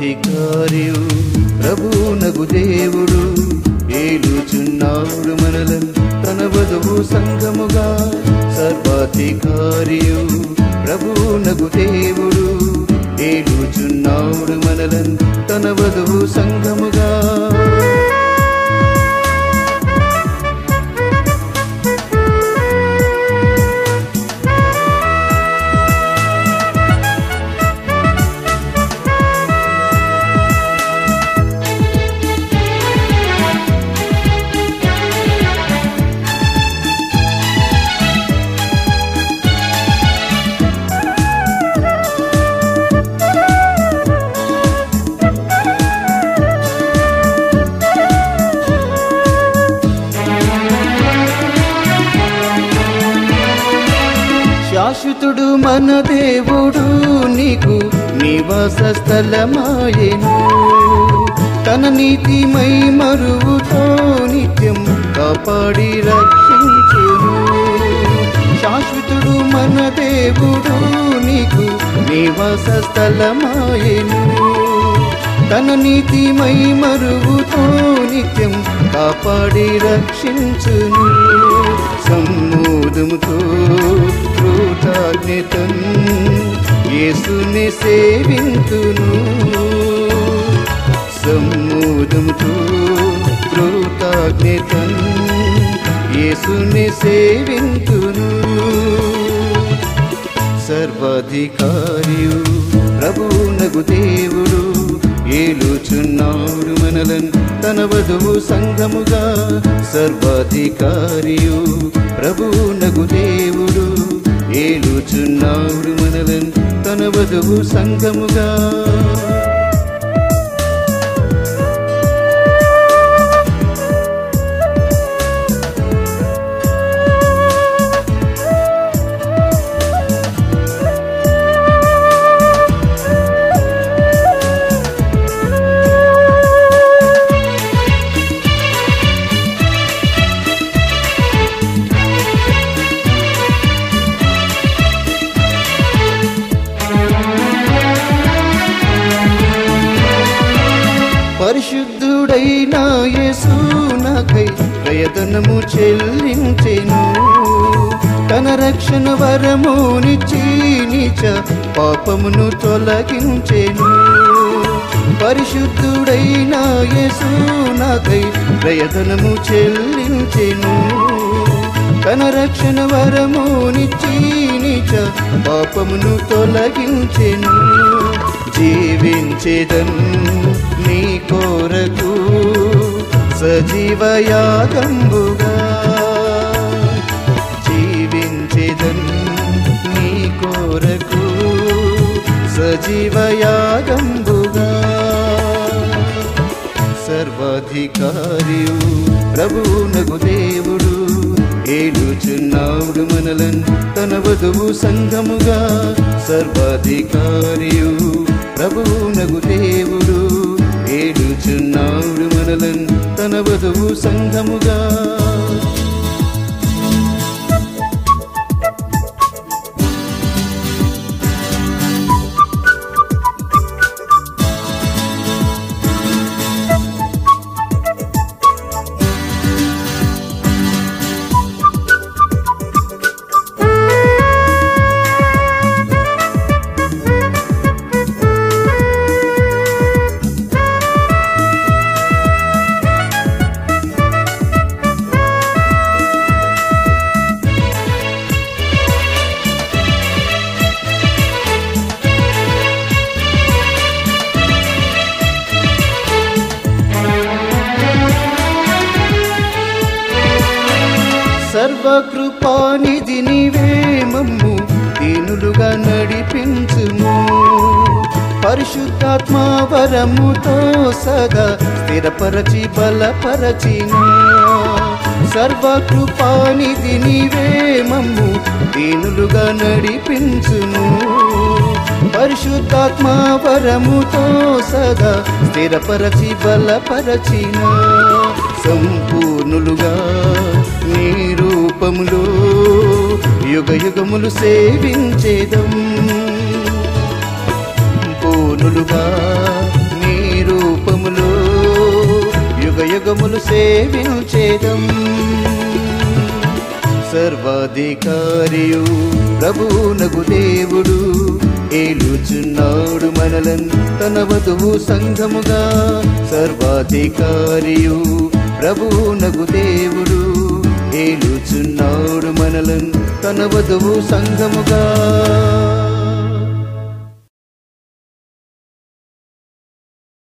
సర్వాధికారియు ప్రభునగు దేవుడు ఏలుచున్నాడు మనలను తన వధువు సంఘముగా సర్వాధికారియు ప్రభునగు దేవుడు ఏలుచున్నాడు మనలను తన వధువు సంఘముగా శాశ్వతుడు మన దేవుడు నీకు నివాస స్థలమాయెను తన నీతిమై మరువుతో నిత్యం కాపాడి రక్షించును శాశ్వతుడు మన దేవుడు నీకు నివాస స్థలమాయెను తన నీతిమై మరువుతో నిత్యం కాపాడి రక్షించును సమ్మోదముతో కృతజ్ఞతన్ యేసుని సేవింతును సమ్మోదముతో కృతజ్ఞతన్ యేసుని సేవింతును సర్వాధికారియు ప్రభునగు దేవుడు ఏలుచున్నాడు మనలను తన వధువు సంఘముగా సర్వాధికారియు ప్రభునగు దేవుడు ఏలుచున్నాడు మనలను తన వధువు సంఘముగా పరిశుద్ధుడైన యేసు నాకై ప్రయతనము చెల్లించెను తన రక్షణ వరమునిచ్చి నీచ పాపమును తొలగించెను పరిశుద్ధుడైన యేసు నాకై ప్రయతనము చెల్లించెను తన రక్షణ వరమునిచ్చి నీచ పాపమును తొలగించెను జీవించేదన్ నీ కోరకు సజీవయాగంబుగా జీవించేదన్ నీ కోరకు సజీవయాగంబుగా సర్వాధికారియు ప్రభునగు దేవుడు ఏలుచున్నాడు మనలను తన వధువు సంఘముగా సర్వాధికారియు ప్రభునగు దేవుడు ఏలుచున్నాడు మనలను తన వధువు సంఘముగా సర్వకృపానిధి నీవే మమ్ము దీనులుగా నడిపించుము పరిశుద్ధాత్మ వరముతో సదా స్థిరపరచి బలపరచిన సర్వకృపానిధి నీవే మమ్ము దీనులుగా నడిపించుము పరిశుద్ధాత్మ వరముతో సదా స్థిరపరచి బలపరచిన సంపూర్ణులుగా నీ రూపములో యుగ యుగములు సేవించేదం పూర్ణులుగా యుగములు సేవించేదం సర్వాధికారియు ప్రభువునగు దేవుడు ఏలుచున్నాడు మనలన్ తన వధువు సంఘముగా సర్వాధికారియు ప్రభువునగు దేవుడు ఏలుచున్నాడు మనలన్ తన వధువు సంఘముగా